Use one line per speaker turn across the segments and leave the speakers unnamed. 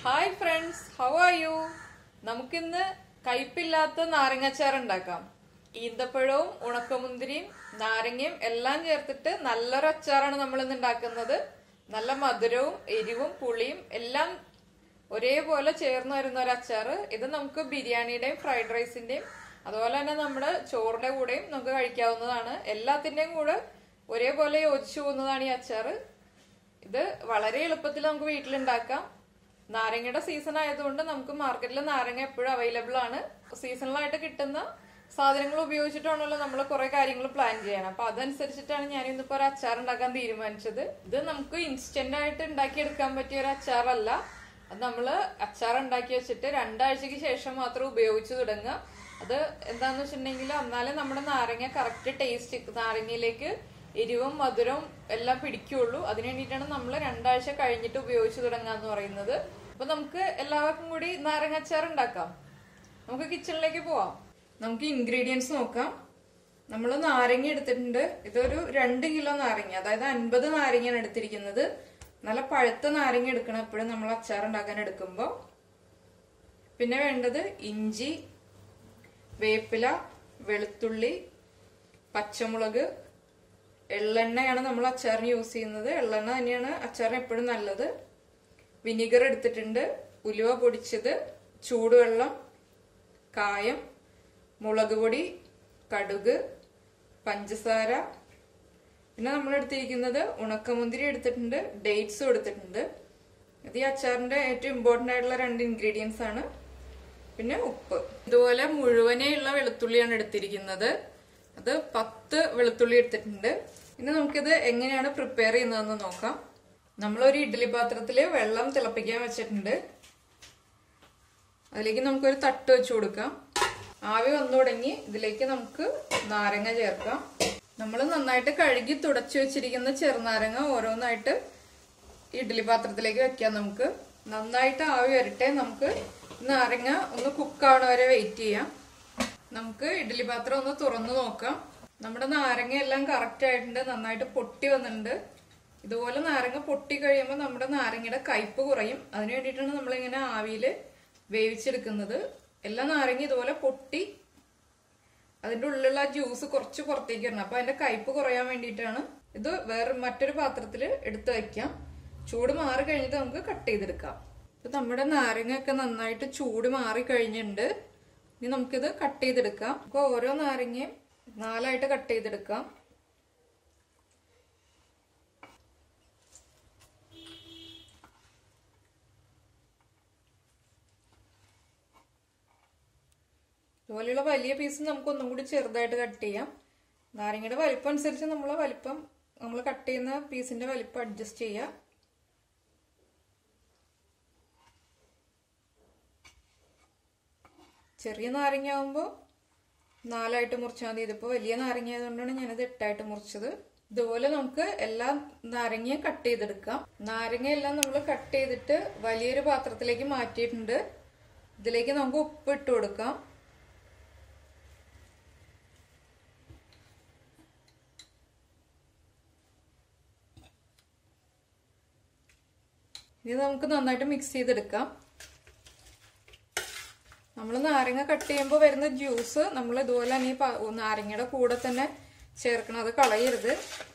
hi friends how are you നമുക്കിന്ന് കയ്പില്ലാത്ത നാരങ്ങാച്ചാർ ഉണ്ടാക്കാം ഈന്തപ്പഴവും ഉണക്കമുന്തിരിയും നാരങ്ങയും എല്ലാം ചേർത്തിട്ട് നല്ലൊരു അച്ചാറാണ് നമ്മൾ ഇന്ന് ഉണ്ടാക്കുന്നത് നല്ല മധുരവും എരിവും പുളിയും എല്ലാം ഒരേപോലെ ചേർന്ന് വരുന്ന ഒരു അച്ചാറ് ഇത് നമുക്ക് ബിരിയാണിയുടെയും ഫ്രൈഡ് റൈസിന്റെയും അതുപോലെ തന്നെ നമ്മുടെ ചോറിന്റെ കൂടെയും നമുക്ക് കഴിക്കാവുന്നതാണ് എല്ലാത്തിന്റെയും കൂടെ ഒരേപോലെ യോജിച്ചു പോകുന്നതാണ് ഈ അച്ചാറ് ഇത് വളരെ എളുപ്പത്തിൽ നമുക്ക് വീട്ടിലുണ്ടാക്കാം നാരങ്ങയുടെ സീസൺ ആയതുകൊണ്ട് നമുക്ക് മാർക്കറ്റിൽ നാരങ്ങ എപ്പോഴും അവൈലബിൾ ആണ് സീസണലായിട്ട് കിട്ടുന്ന സാധനങ്ങൾ ഉപയോഗിച്ചിട്ടാണല്ലോ നമ്മൾ കുറെ കാര്യങ്ങൾ പ്ലാൻ ചെയ്യണം അപ്പൊ അതനുസരിച്ചിട്ടാണ് ഞാൻ ഇന്നിപ്പോ ഒരു അച്ചാർ ഉണ്ടാക്കാൻ തീരുമാനിച്ചത് ഇത് നമുക്ക് ഇൻസ്റ്റന്റ് ആയിട്ട് ഉണ്ടാക്കിയെടുക്കാൻ പറ്റിയ ഒരു അച്ചാറല്ല അത് നമ്മള് അച്ചാർ ഉണ്ടാക്കി വെച്ചിട്ട് രണ്ടാഴ്ചക്ക് ശേഷം മാത്രം ഉപയോഗിച്ചു തുടങ്ങുക അത് എന്താന്ന് വെച്ചിട്ടുണ്ടെങ്കിൽ എന്നാലേ നമ്മുടെ നാരങ്ങ കറക്റ്റ് ടേസ്റ്റ് നാരങ്ങയിലേക്ക് എരിവും മധുരവും എല്ലാം പിടിക്കുള്ളൂ അതിനു വേണ്ടിയിട്ടാണ് നമ്മൾ രണ്ടാഴ്ച കഴിഞ്ഞിട്ട് ഉപയോഗിച്ചു തുടങ്ങുക എന്ന് പറയുന്നത് അപ്പൊ നമുക്ക് എല്ലാവർക്കും കൂടി നാരങ്ങ അച്ചാർ ഉണ്ടാക്കാം നമുക്ക് കിച്ചണിലേക്ക് പോവാം നമുക്ക് ഇൻഗ്രീഡിയൻസ് നോക്കാം നമ്മൾ നാരങ്ങ എടുത്തിട്ടുണ്ട് ഇതൊരു രണ്ട് കിലോ നാരങ്ങ അതായത് അൻപത് നാരങ്ങയാണ് എടുത്തിരിക്കുന്നത് നല്ല പഴുത്ത നാരങ്ങ എടുക്കണം എപ്പോഴും നമ്മൾ അച്ചാർ ഉണ്ടാക്കാൻ എടുക്കുമ്പോൾ പിന്നെ വേണ്ടത് ഇഞ്ചി വേപ്പില വെളുത്തുള്ളി പച്ചമുളക് എള്ളെണ്ണയാണ് നമ്മൾ അച്ചാറിന് യൂസ് ചെയ്യുന്നത് എള്ളെണ്ണ തന്നെയാണ് അച്ചാറിന് എപ്പോഴും നല്ലത് വിനിഗർ എടുത്തിട്ടുണ്ട് ഉലുവ പൊടിച്ചത് ചൂടുവെള്ളം കായം മുളക് പൊടി കടുക് പഞ്ചസാര പിന്നെ നമ്മൾ എടുത്തിരിക്കുന്നത് ഉണക്കമുന്തിരി എടുത്തിട്ടുണ്ട് ഡേറ്റ്സും എടുത്തിട്ടുണ്ട് ഇത് ഈ അച്ചാറിന്റെ ഏറ്റവും ഇമ്പോർട്ടന്റ് ആയിട്ടുള്ള രണ്ട് ഇൻഗ്രീഡിയൻസ് ആണ് പിന്നെ ഉപ്പ് ഇതുപോലെ മുഴുവനെയുള്ള വെളുത്തുള്ളിയാണ് എടുത്തിരിക്കുന്നത് അത് പത്ത് വെളുത്തുള്ളി എടുത്തിട്ടുണ്ട് ഇനി നമുക്കിത് എങ്ങനെയാണ് പ്രിപ്പയർ ചെയ്യുന്നതെന്ന് നോക്കാം നമ്മളൊരു ഇഡ്ഡലി പാത്രത്തിൽ വെള്ളം തിളപ്പിക്കാൻ വെച്ചിട്ടുണ്ട് അതിലേക്ക് നമുക്കൊരു തട്ട് വെച്ച് കൊടുക്കാം ആവി വന്നു തുടങ്ങി ഇതിലേക്ക് നമുക്ക് നാരങ്ങ ചേർക്കാം നമ്മൾ നന്നായിട്ട് കഴുകി തുടച്ചു വെച്ചിരിക്കുന്ന ചെറുനാരങ്ങ ഓരോന്നായിട്ട് ഇഡ്ഡലി പാത്രത്തിലേക്ക് വെക്കാം നമുക്ക് നന്നായിട്ട് ആവി വരട്ടെ നമുക്ക് നാരങ്ങ ഒന്ന് കുക്കാവണ വരെ വെയിറ്റ് ചെയ്യാം നമുക്ക് ഇഡ്ഡലി പാത്രം ഒന്ന് തുറന്നു നോക്കാം നമ്മുടെ നാരങ്ങ എല്ലാം കറക്റ്റ് ആയിട്ടുണ്ട് നന്നായിട്ട് പൊട്ടി വന്നിട്ടുണ്ട് ഇതുപോലെ നാരങ്ങ പൊട്ടി കഴിയുമ്പോൾ നമ്മുടെ നാരങ്ങയുടെ കയ്പ് കുറയും അതിന് വേണ്ടിയിട്ടാണ് നമ്മളിങ്ങനെ ആവിയിൽ വേവിച്ചെടുക്കുന്നത് എല്ലാ നാരങ്ങ ഇതുപോലെ പൊട്ടി അതിന്റെ ഉള്ളിലുള്ള ജ്യൂസ് കുറച്ച് പുറത്തേക്ക് വരണം അപ്പൊ അതിന്റെ കയ്പ് കുറയാൻ വേണ്ടിയിട്ടാണ് ഇത് വേറെ മറ്റൊരു പാത്രത്തിൽ എടുത്തു വെക്കാം ചൂട് മാറി കഴിഞ്ഞിട്ട് നമുക്ക് കട്ട് ചെയ്തെടുക്കാം ഇപ്പൊ നമ്മുടെ നാരങ്ങ ഒക്കെ നന്നായിട്ട് ചൂട് മാറി കഴിഞ്ഞിട്ടുണ്ട് ഇനി നമുക്കിത് കട്ട് ചെയ്തെടുക്കാം അപ്പൊ ഓരോ നാരങ്ങയും നാലായിട്ട് കട്ട് ചെയ്തെടുക്കാം ഇതുപോലെയുള്ള വലിയ പീസ് നമുക്ക് ഒന്നും കൂടി ചെറുതായിട്ട് കട്ട് ചെയ്യാം നാരങ്ങയുടെ വലിപ്പം അനുസരിച്ച് നമ്മൾ വലിപ്പം നമ്മൾ കട്ട് ചെയ്യുന്ന പീസിന്റെ വലിപ്പം അഡ്ജസ്റ്റ് ചെയ്യാം ചെറിയ നാരങ്ങ ആകുമ്പോൾ നാലായിട്ട് മുറിച്ചാൽ മതി ഇതിപ്പോൾ വലിയ നാരങ്ങ ആയതുകൊണ്ടാണ് ഞാനിത് എട്ടായിട്ട് മുറിച്ചത് ഇതുപോലെ നമുക്ക് എല്ലാ നാരങ്ങയും കട്ട് ചെയ്തെടുക്കാം നാരങ്ങ എല്ലാം നമ്മൾ കട്ട് ചെയ്തിട്ട് വലിയൊരു പാത്രത്തിലേക്ക് മാറ്റിയിട്ടുണ്ട് ഇതിലേക്ക് നമുക്ക് ഉപ്പ് ഇട്ട് കൊടുക്കാം ഇത് നമുക്ക് നന്നായിട്ട് മിക്സ് ചെയ്തെടുക്കാം നമ്മൾ നാരങ്ങ കട്ട് ചെയ്യുമ്പോൾ വരുന്ന ജ്യൂസ് നമ്മൾ ഇതുപോലെ തന്നെ ഈ നാരങ്ങയുടെ കൂടെ തന്നെ ചേർക്കണം അത് കളയരുത്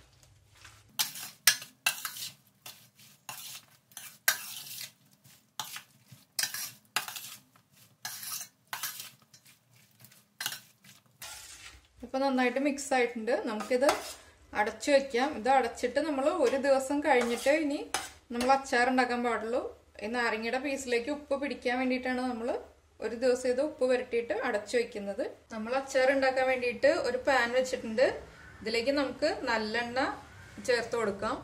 ഇപ്പൊ നന്നായിട്ട് മിക്സ് ആയിട്ടുണ്ട് നമുക്കിത് അടച്ചു വെക്കാം ഇത് അടച്ചിട്ട് നമ്മൾ ഒരു ദിവസം കഴിഞ്ഞിട്ട് ഇനി നമ്മൾ അച്ചാർ ഉണ്ടാക്കാൻ പാടുള്ളൂ ഈ നാരങ്ങയുടെ പീസിലേക്ക് ഉപ്പ് പിടിക്കാൻ വേണ്ടിയിട്ടാണ് നമ്മൾ ഒരു ദിവസം ഇത് ഉപ്പ് പുരട്ടിയിട്ട് അടച്ചു വെക്കുന്നത് നമ്മൾ അച്ചാർ ഉണ്ടാക്കാൻ വേണ്ടിയിട്ട് ഒരു പാൻ വെച്ചിട്ടുണ്ട് ഇതിലേക്ക് നമുക്ക് നല്ലെണ്ണ ചേർത്ത് കൊടുക്കാം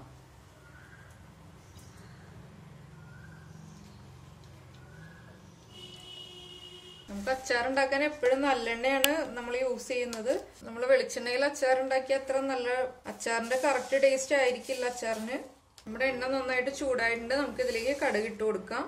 നമുക്ക് അച്ചാർ ഉണ്ടാക്കാൻ എപ്പോഴും നല്ലെണ്ണയാണ് നമ്മൾ യൂസ് ചെയ്യുന്നത് നമ്മൾ വെളിച്ചെണ്ണയിൽ അച്ചാർ ഉണ്ടാക്കിയ അത്ര നല്ല അച്ചാറിന്റെ കറക്റ്റ് ടേസ്റ്റ് ആയിരിക്കില്ല അച്ചാറിന് നമ്മുടെ എണ്ണ നന്നായിട്ട് ചൂടായിട്ടുണ്ട് നമുക്ക് ഇതിലേക്ക് കടുക് ഇട്ട് കൊടുക്കാം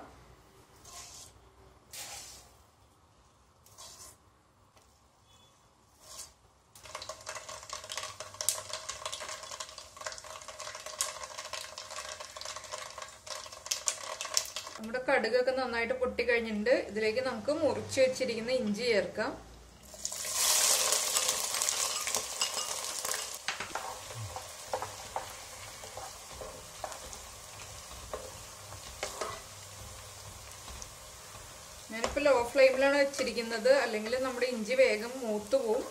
നമ്മുടെ കടുകൊക്കെ നന്നായിട്ട് പൊട്ടി കഴിഞ്ഞിട്ടുണ്ട് ഇതിലേക്ക് നമുക്ക് മുറിച്ച് വെച്ചിരിക്കുന്ന ഇഞ്ചി ചേർക്കാം ഞാനിപ്പോൾ ലോ ഫ്ലെയിമിലാണ് വെച്ചിരിക്കുന്നത് അല്ലെങ്കിൽ നമ്മുടെ ഇഞ്ചി വേഗം മൂത്ത് പോവും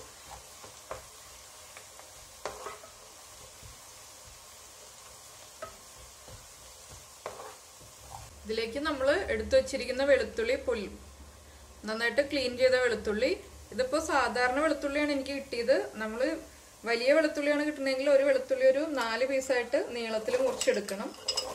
ഇതിലേക്ക് നമ്മൾ എടുത്തു വെച്ചിരിക്കുന്ന വെളുത്തുള്ളി പൊല്ലി നന്നായിട്ട് ക്ലീൻ ചെയ്ത വെളുത്തുള്ളി ഇതിപ്പോൾ സാധാരണ വെളുത്തുള്ളിയാണ് എനിക്ക് കിട്ടിയത് നമ്മൾ വലിയ വെളുത്തുള്ളിയാണ് കിട്ടണമെങ്കിൽ ഒരു വെളുത്തുള്ളി ഒരു നാല് പീസായിട്ട് നീളത്തിൽ മുറിച്ചെടുക്കണം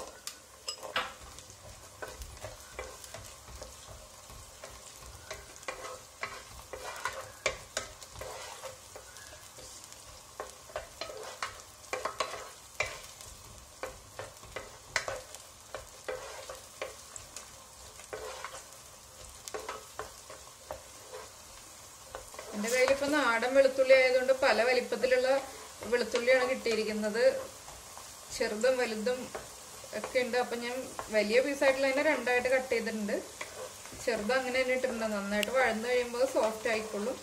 എൻ്റെ കയ്യിൽ ഇപ്പൊ നാടൻ വെളുത്തുള്ളി ആയതുകൊണ്ട് പല വലിപ്പത്തിലുള്ള വെളുത്തുള്ളിയാണ് കിട്ടിയിരിക്കുന്നത് ചെറുതും വലുതും ഒക്കെ ഉണ്ട് അപ്പൊ ഞാൻ വലിയ പീസായിട്ടുള്ള അതിനെ രണ്ടായിട്ട് കട്ട് ചെയ്തിട്ടുണ്ട് ചെറുത് അങ്ങനെ തന്നെ ഇട്ടിട്ടുണ്ട് നന്നായിട്ട് വഴന്നു കഴിയുമ്പോൾ സോഫ്റ്റ് ആയിക്കോളും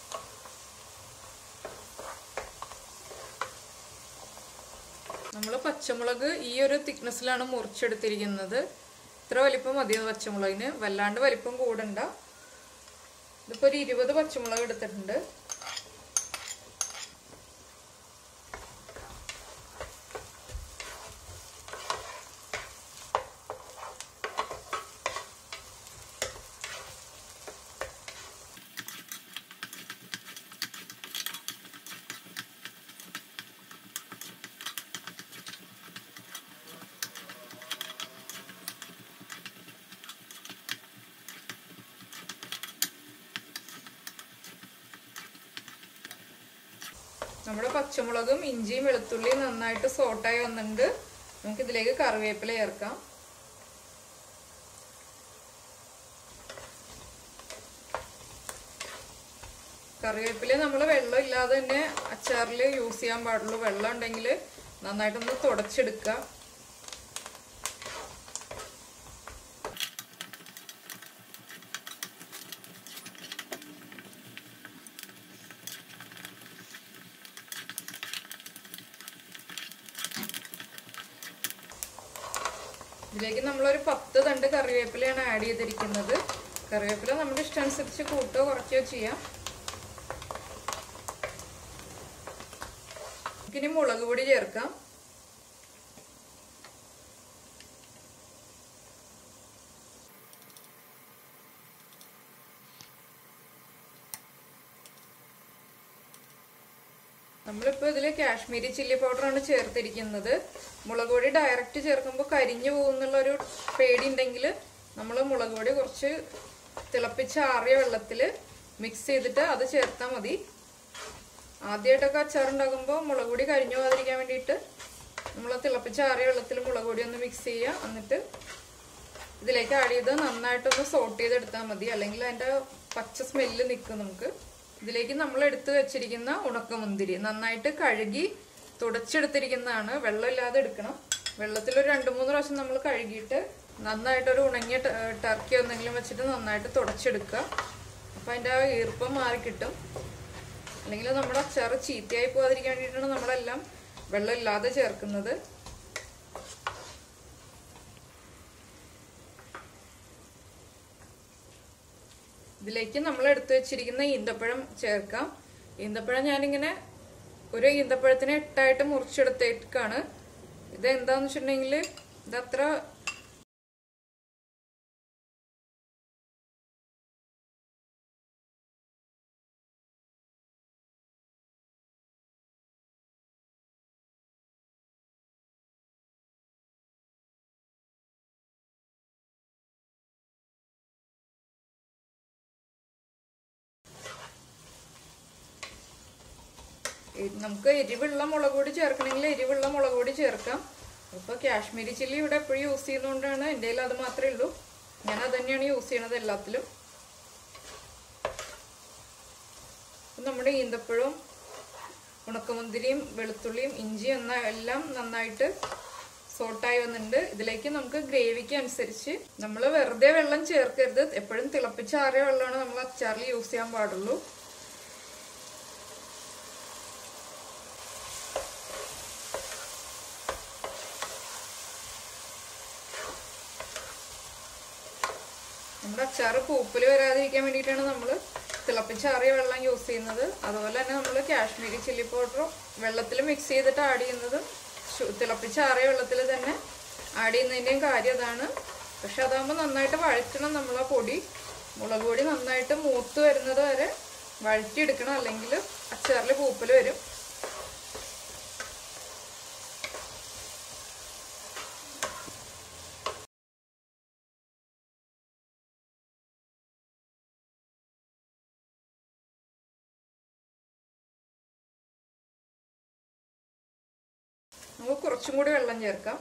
നമ്മൾ പച്ചമുളക് ഈ ഒരു തിക്നെസ്സിലാണ് മുറിച്ചെടുത്തിരിക്കുന്നത് ഇത്ര വലിപ്പം മതി പച്ചമുളകിന് വല്ലാണ്ട് വലിപ്പം കൂടണ്ട ഇതിപ്പോ ഒരു ഇരുപത് പച്ചമുളക് എടുത്തിട്ടുണ്ട് നമ്മുടെ പച്ചമുളകും ഇഞ്ചിയും വെളുത്തുള്ളിയും നന്നായിട്ട് സോട്ടായി വന്നിട്ടുണ്ട് നമുക്ക് ഇതിലേക്ക് കറിവേപ്പില ചേർക്കാം കറിവേപ്പില നമ്മൾ വെള്ളം ഇല്ലാതെ തന്നെ അച്ചാറിൽ യൂസ് ചെയ്യാൻ പാടുള്ളൂ വെള്ളം ഉണ്ടെങ്കിൽ നന്നായിട്ടൊന്ന് തുടച്ചെടുക്കുക ഇതിലേക്ക് നമ്മളൊരു പത്ത് തണ്ട് കറിവേപ്പിലയാണ് ആഡ് ചെയ്തിരിക്കുന്നത് കറിവേപ്പില നമ്മുടെ ഇഷ്ടമനുസരിച്ച് കൂട്ടോ കുറയ്ക്കുകയോ ചെയ്യാം ഇനി മുളക് പൊടി ചേർക്കാം നമ്മളിപ്പോൾ ഇതിൽ കാശ്മീരി ചില്ലി പൗഡറാണ് ചേർത്തിരിക്കുന്നത് മുളക് പൊടി ഡയറക്റ്റ് ചേർക്കുമ്പോൾ കരിഞ്ഞു പോകുന്നുള്ളൊരു പേടി ഉണ്ടെങ്കിൽ നമ്മൾ മുളക് പൊടി കുറച്ച് തിളപ്പിച്ച ആറിയ വെള്ളത്തിൽ മിക്സ് ചെയ്തിട്ട് അത് ചേർത്താൽ മതി ആദ്യമായിട്ടൊക്കെ അച്ചാറുണ്ടാക്കുമ്പോൾ മുളക് പൊടി കരിഞ്ഞു പോകാതിരിക്കാൻ വേണ്ടിയിട്ട് നമ്മൾ തിളപ്പിച്ച ആറിയ വെള്ളത്തിൽ മുളക് പൊടി ഒന്ന് മിക്സ് ചെയ്യുക എന്നിട്ട് ഇതിലേക്ക് ആഡ് ചെയ്ത് നന്നായിട്ടൊന്ന് സോട്ട് ചെയ്തെടുത്താൽ മതി അല്ലെങ്കിൽ അതിൻ്റെ പച്ച സ്മെല്ല് നിൽക്കും നമുക്ക് ഇതിലേക്ക് നമ്മൾ എടുത്തു വെച്ചിരിക്കുന്ന ഉണക്കമുന്തിരി നന്നായിട്ട് കഴുകി തുടച്ചെടുത്തിരിക്കുന്നതാണ് വെള്ളമില്ലാതെ എടുക്കണം വെള്ളത്തിൽ ഒരു രണ്ട് മൂന്ന് പ്രാവശ്യം നമ്മൾ കഴുകിയിട്ട് നന്നായിട്ടൊരു ഉണങ്ങിയ ട- ടർക്കി എന്തെങ്കിലും വെച്ചിട്ട് നന്നായിട്ട് തുടച്ചെടുക്കുക അപ്പം അതിൻ്റെ ആ ഈർപ്പം മാറി കിട്ടും അല്ലെങ്കിൽ നമ്മുടെ അച്ചാറ് ചീത്തയായി പോകാതിരിക്കാൻ വേണ്ടിയിട്ടാണ് നമ്മളെല്ലാം വെള്ളമില്ലാതെ ചേർക്കുന്നത് ഇതിലേക്ക് നമ്മൾ എടുത്തു വെച്ചിരിക്കുന്ന ഈന്തപ്പഴം ചേർക്കാം ഈന്തപ്പഴം ഞാനിങ്ങനെ ഒരു ഈന്തപ്പഴത്തിന് എട്ടായിട്ട് മുറിച്ചെടുത്തേക്കാണ് ഇത് എന്താന്ന് വെച്ചിട്ടുണ്ടെങ്കിൽ ഇതത്ര എ- നമുക്ക് എരിവുള്ള മുളക് പൊടി ചേർക്കണമെങ്കിൽ എരിവുള്ള മുളക് പൊടി ചേർക്കാം ഇപ്പൊ കാശ്മീരി ചില്ലി ഇവിടെ എപ്പോഴും യൂസ് ചെയ്യുന്നതുകൊണ്ടാണ് എൻ്റെ കയ്യിൽ അത് മാത്രമേ ഉള്ളൂ ഞാൻ അത് തന്നെയാണ് യൂസ് ചെയ്യണത് എല്ലാത്തിലും ഇപ്പൊ നമ്മുടെ ഈന്തപ്പഴവും ഉണക്കമുന്തിരിയും വെളുത്തുള്ളിയും ഇഞ്ചിയും എന്ന എല്ലാം നന്നായിട്ട് സോട്ടായി വന്നിട്ടുണ്ട് ഇതിലേക്ക് നമുക്ക് ഗ്രേവിക്ക് അനുസരിച്ച് നമ്മൾ വെറുതെ വെള്ളം ചേർക്കരുത് എപ്പോഴും തിളപ്പിച്ചാറിയ വെള്ളമാണ് നമ്മൾ അച്ചാറിൽ യൂസ് ചെയ്യാൻ പാടുള്ളൂ നമ്മുടെ അച്ചാറ് പൂപ്പിൽ വരാതിരിക്കാൻ വേണ്ടിയിട്ടാണ് നമ്മൾ തിളപ്പിച്ചാറിയ വെള്ളം യൂസ് ചെയ്യുന്നത് അതുപോലെ തന്നെ നമ്മൾ കാശ്മീരി ചില്ലി പൗഡറും വെള്ളത്തിൽ മിക്സ് ചെയ്തിട്ട് ആഡ് ചെയ്യുന്നതും ശു- തിളപ്പിച്ചാറിയ വെള്ളത്തിൽ തന്നെ ആഡ് ചെയ്യുന്നതിൻ്റെയും കാര്യം അതാണ് പക്ഷെ അതാകുമ്പോൾ നന്നായിട്ട് വഴറ്റണം നമ്മൾ ആ പൊടി മുളക് പൊടി നന്നായിട്ട് മൂത്ത് വരുന്നത് വരെ വഴറ്റിയെടുക്കണം അല്ലെങ്കിൽ അച്ചാറിൽ പൂപ്പൽ വരും നമുക്ക് കുറച്ചും കൂടി വെള്ളം ചേർക്കാം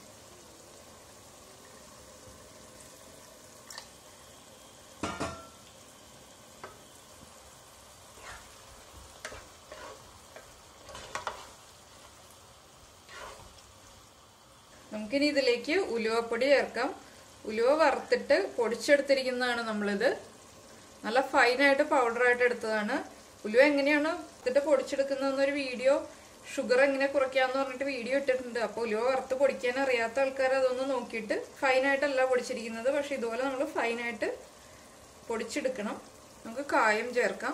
നമുക്കിനി ഇതിലേക്ക് ഉലുവപ്പൊടി ചേർക്കാം ഉലുവ വറുത്തിട്ട് പൊടിച്ചെടുത്തിരിക്കുന്നതാണ് നമ്മളിത് നല്ല ഫൈനായിട്ട് പൗഡറായിട്ട് എടുത്തതാണ് ഉലുവ എങ്ങനെയാണ് വറുത്തിട്ട് പൊടിച്ചെടുക്കുന്നതെന്നൊരു വീഡിയോ ഷുഗർ എങ്ങനെ കുറയ്ക്കാന്ന് പറഞ്ഞിട്ട് വീഡിയോ ഇട്ടിട്ടുണ്ട് അപ്പോൾ ഉലുവ വറുത്ത് പൊടിക്കാൻ അറിയാത്ത ആൾക്കാർ അതൊന്ന് നോക്കിയിട്ട് ഫൈനായിട്ടല്ല പൊടിച്ചിരിക്കുന്നത് പക്ഷെ ഇതുപോലെ നമ്മൾ ഫൈനായിട്ട് പൊടിച്ചെടുക്കണം നമുക്ക് കായം ചേർക്കാം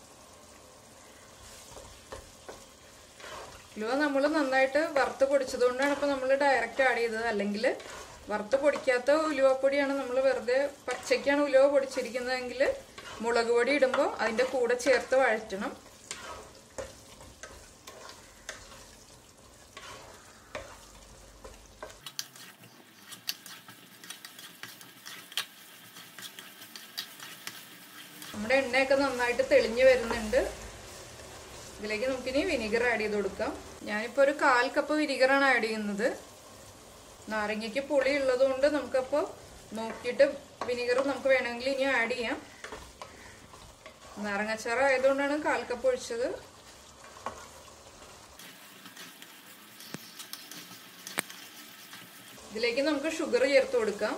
ഉലുവ നമ്മൾ നന്നായിട്ട് വറുത്ത് പൊടിച്ചതുകൊണ്ടാണ് ഇപ്പോൾ നമ്മൾ ഡയറക്റ്റ് ആഡ് ചെയ്തത് അല്ലെങ്കിൽ വറുത്ത് പൊടിക്കാത്ത ഉലുവപ്പൊടിയാണ് നമ്മൾ വെറുതെ പച്ചയ്ക്കാണ് ഉലുവ പൊടിച്ചിരിക്കുന്നതെങ്കിൽ മുളക് പൊടി ഇടുമ്പോൾ അതിൻ്റെ കൂടെ ചേർത്ത് വഴറ്റണം നമ്മുടെ എണ്ണയൊക്കെ നന്നായിട്ട് തെളിഞ്ഞു വരുന്നുണ്ട് ഇതിലേക്ക് നമുക്കിനി വിനിഗർ ആഡ് ചെയ്ത് കൊടുക്കാം ഞാനിപ്പോൾ ഒരു കാൽ കപ്പ് വിനിഗറാണ് ആഡ് ചെയ്യുന്നത് നാരങ്ങയ്ക്ക് പുളി ഉള്ളത് കൊണ്ട് നമുക്കപ്പോൾ നോക്കിയിട്ട് വിനിഗർ നമുക്ക് വേണമെങ്കിൽ ഇനി ആഡ് ചെയ്യാം നാരങ്ങാച്ചാറ് ആയതുകൊണ്ടാണ് കാൽ കപ്പ് ഒഴിച്ചത് ഇതിലേക്ക് നമുക്ക് ഷുഗർ ചേർത്ത് കൊടുക്കാം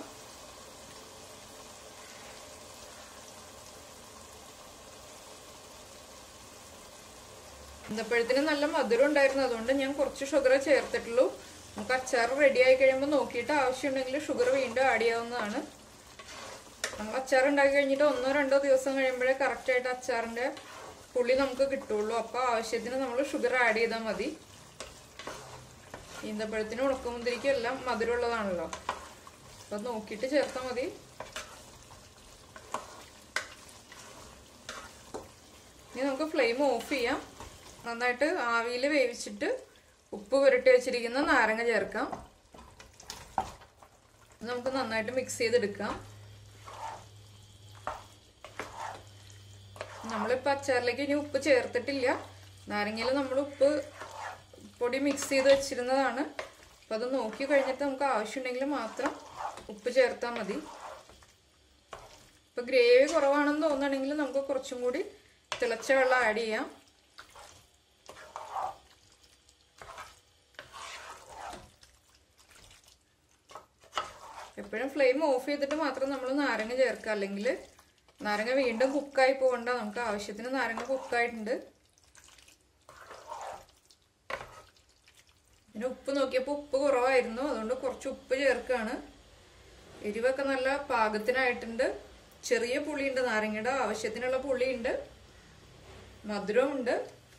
ഇന്നപ്പോഴത്തേനും നല്ല മധുരം ഉണ്ടായിരുന്നു അതുകൊണ്ട് ഞാൻ കുറച്ച് ഷുഗർ ചേർത്തിട്ടുള്ളൂ നമുക്ക് അച്ചാർ റെഡി ആയി കഴിയുമ്പോൾ നോക്കിയിട്ട് ആവശ്യമുണ്ടെങ്കിൽ ഷുഗർ വീണ്ടും ആഡ് ചെയ്യാവുന്നതാണ് നമ്മൾ അച്ചാർ ഉണ്ടാക്കി കഴിഞ്ഞിട്ട് ഒന്നോ രണ്ടോ ദിവസം കഴിയുമ്പോഴേ കറക്റ്റായിട്ട് അച്ചാറിൻ്റെ പുളി നമുക്ക് കിട്ടുള്ളൂ അപ്പോൾ ആവശ്യത്തിന് നമ്മൾ ഷുഗർ ആഡ് ചെയ്താൽ മതി ഈന്തപ്പഴത്തിനും ഉണക്കമുന്തിരിക്കും എല്ലാം മധുരമുള്ളതാണല്ലോ അപ്പോൾ നോക്കിയിട്ട് ചേർത്താൽ മതി ഇനി നമുക്ക് ഫ്ലെയിം ഓഫ് ചെയ്യാം നന്നായിട്ട് ആവിയിൽ വേവിച്ചിട്ട് ഉപ്പ് പുരട്ടി വെച്ചിരിക്കുന്ന നാരങ്ങ ചേർക്കാം ഇത് നമുക്ക് നന്നായിട്ട് മിക്സ് ചെയ്തെടുക്കാം നമ്മളിപ്പോൾ അച്ചാറിലേക്ക് ഇനി ഉപ്പ് ചേർത്തിട്ടില്ല നാരങ്ങയിൽ നമ്മൾ ഉപ്പ് പൊടി മിക്സ് ചെയ്ത് വെച്ചിരുന്നതാണ് അപ്പോൾ അത് നോക്കി കഴിഞ്ഞിട്ട് നമുക്ക് ആവശ്യമുണ്ടെങ്കിൽ മാത്രം ഉപ്പ് ചേർത്താൽ മതി ഇപ്പോൾ ഗ്രേവി കുറവാണെന്ന് തോന്നുകയാണെങ്കിൽ നമുക്ക് കുറച്ചും കൂടി തിളച്ച വെള്ളം ആഡ് ചെയ്യാം എപ്പോഴും ഫ്ലെയിം ഓഫ് ചെയ്തിട്ട് മാത്രം നമ്മൾ നാരങ്ങ ചേർക്കുക അല്ലെങ്കിൽ നാരങ്ങ വീണ്ടും കുക്കായി പോകണ്ട നമുക്ക് ആവശ്യത്തിന് നാരങ്ങ കുക്കായിട്ടുണ്ട് പിന്നെ ഉപ്പ് നോക്കിയപ്പോൾ ഉപ്പ് കുറവായിരുന്നു അതുകൊണ്ട് കുറച്ച് ഉപ്പ് ചേർക്കുകയാണ് എരിവൊക്കെ നല്ല പാകത്തിനായിട്ടുണ്ട് ചെറിയ പുളിയുണ്ട് നാരങ്ങയുടെ ആവശ്യത്തിനുള്ള പുളിയുണ്ട് മധുരമുണ്ട്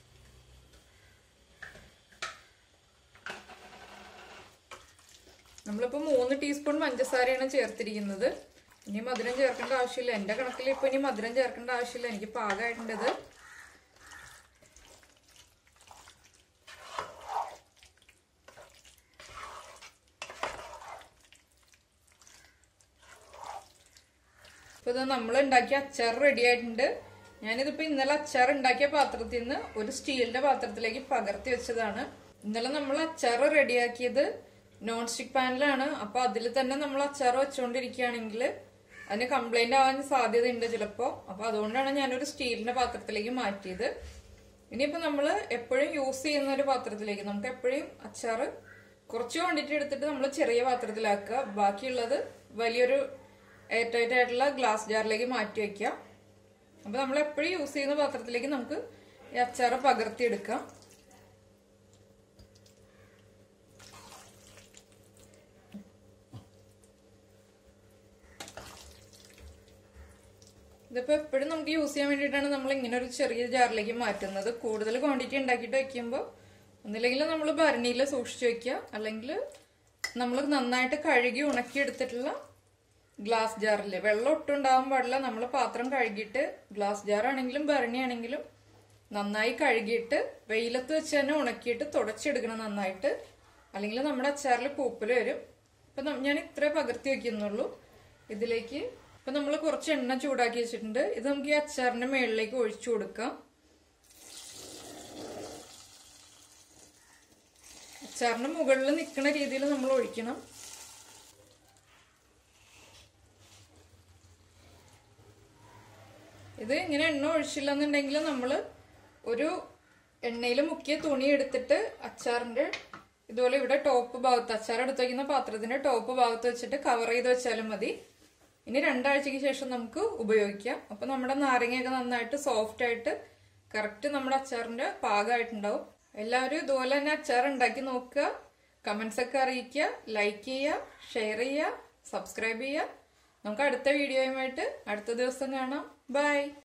നമ്മളിപ്പോൾ മൂന്ന് ടീസ്പൂൺ പഞ്ചസാരയാണ് ചേർത്തിരിക്കുന്നത് ഇനി മധുരം ചേർക്കേണ്ട ആവശ്യമില്ല എൻ്റെ കണക്കിൽ ഇപ്പോൾ ഇനി മധുരം ചേർക്കേണ്ട ആവശ്യമില്ല എനിക്ക് പാകമായിട്ടുണ്ട് ഇത് ഇപ്പോൾ ഇത് നമ്മൾ ഉണ്ടാക്കിയ അച്ചാർ റെഡി ആയിട്ടുണ്ട് ഞാനിതിപ്പോൾ ഇന്നലെ അച്ചാർ ഉണ്ടാക്കിയ പാത്രത്തിൽ നിന്ന് ഒരു സ്റ്റീലിന്റെ പാത്രത്തിലേക്ക് പകർത്തി വെച്ചതാണ് ഇന്നലെ നമ്മൾ അച്ചാർ റെഡിയാക്കിയത് നോൺ സ്റ്റിക് പാനിലാണ് അപ്പൊ അതിൽ തന്നെ നമ്മൾ അച്ചാർ വെച്ചുകൊണ്ടിരിക്കുകയാണെങ്കിൽ അതിന് കംപ്ലൈന്റ് ആവാൻ സാധ്യതയുണ്ട് ചിലപ്പോൾ അപ്പൊ അതുകൊണ്ടാണ് ഞാനൊരു സ്റ്റീലിന്റെ പാത്രത്തിലേക്ക് മാറ്റിയത് ഇനിയിപ്പോൾ നമ്മൾ എപ്പോഴും യൂസ് ചെയ്യുന്ന ഒരു പാത്രത്തിലേക്ക് നമുക്ക് എപ്പോഴും അച്ചാർ കുറച്ച് ക്വാണ്ടിറ്റി എടുത്തിട്ട് നമ്മൾ ചെറിയ പാത്രത്തിലാക്കുക ബാക്കിയുള്ളത് വലിയൊരു എയർ ടൈറ്റ് ആയിട്ടുള്ള ഗ്ലാസ് ജാറിലേക്ക് മാറ്റി വെക്കുക അപ്പൊ നമ്മൾ എപ്പോഴും യൂസ് ചെയ്യുന്ന പാത്രത്തിലേക്ക് നമുക്ക് ഈ അച്ചാറ് പകർത്തിയെടുക്കാം ഇതിപ്പോ എപ്പോഴും നമുക്ക് യൂസ് ചെയ്യാൻ വേണ്ടിയിട്ടാണ് നമ്മൾ ഇങ്ങനെ ഒരു ചെറിയ ജാറിലേക്ക് മാറ്റുന്നത് കൂടുതൽ ക്വാണ്ടിറ്റി ഉണ്ടാക്കിയിട്ട് വെക്കുമ്പോൾ ഒന്നില്ലെങ്കിൽ നമ്മൾ ഭരണിയിൽ സൂക്ഷിച്ചു വെക്കുക അല്ലെങ്കിൽ നമ്മൾ നന്നായിട്ട് കഴുകി ഉണക്കി എടുത്തിട്ടുള്ള ഗ്ലാസ് ജാറിൽ വെള്ളം ഒട്ടും ഉണ്ടാവാൻ പാടില്ല നമ്മൾ പാത്രം കഴുകിയിട്ട് ഗ്ലാസ് ജാർ ആണെങ്കിലും ഭരണി ആണെങ്കിലും നന്നായി കഴുകിയിട്ട് വെയിലത്ത് വെച്ച് തന്നെ ഉണക്കിയിട്ട് തുടച്ചെടുക്കണം നന്നായിട്ട് അല്ലെങ്കിൽ നമ്മുടെ അച്ചാറിൽ പൂപ്പൽ വരും ഇപ്പൊ നം- ഞാൻ ഇത്രേ പകർത്തി വെക്കുന്നുള്ളൂ ഇതിലേക്ക് ഇപ്പൊ നമ്മൾ കുറച്ച് എണ്ണ ചൂടാക്കി വെച്ചിട്ടുണ്ട് ഇത് നമുക്ക് ഈ അച്ചാറിന്റെ മുകളിലേക്ക് ഒഴിച്ചു കൊടുക്കാം അച്ചാറിന്റെ മുകളിൽ നിൽക്കുന്ന രീതിയിൽ നമ്മൾ ഒഴിക്കണം ഇത് ഇങ്ങനെ എണ്ണ ഒഴിച്ചില്ല എന്നുണ്ടെങ്കിൽ നമ്മൾ ഒരു എണ്ണയിൽ മുക്കിയ തുണി എടുത്തിട്ട് അച്ചാറിന്റെ ഇതുപോലെ ഇവിടെ ടോപ്പ് ഭാഗത്ത് അച്ചാർ എടുത്ത് വയ്ക്കുന്ന പാത്രത്തിന്റെ ടോപ്പ് ഭാഗത്ത് വെച്ചിട്ട് കവർ ചെയ്ത് വെച്ചാലും മതി ഇനി രണ്ടാഴ്ചക്ക് ശേഷം നമുക്ക് ഉപയോഗിക്കാം അപ്പൊ നമ്മുടെ നാരങ്ങയൊക്കെ നന്നായിട്ട് സോഫ്റ്റ് ആയിട്ട് കറക്റ്റ് നമ്മുടെ അച്ചാറിന്റെ പാകമായിട്ടുണ്ടാവും എല്ലാവരും ഇതുപോലെ തന്നെ അച്ചാർ ഉണ്ടാക്കി നോക്കുക കമന്റ്സ് ഒക്കെ അറിയിക്കുക ലൈക്ക് ചെയ്യുക ഷെയർ ചെയ്യുക സബ്സ്ക്രൈബ് ചെയ്യുക നമുക്ക് അടുത്ത വീഡിയോയുമായിട്ട് അടുത്ത ദിവസം കാണാം ബൈ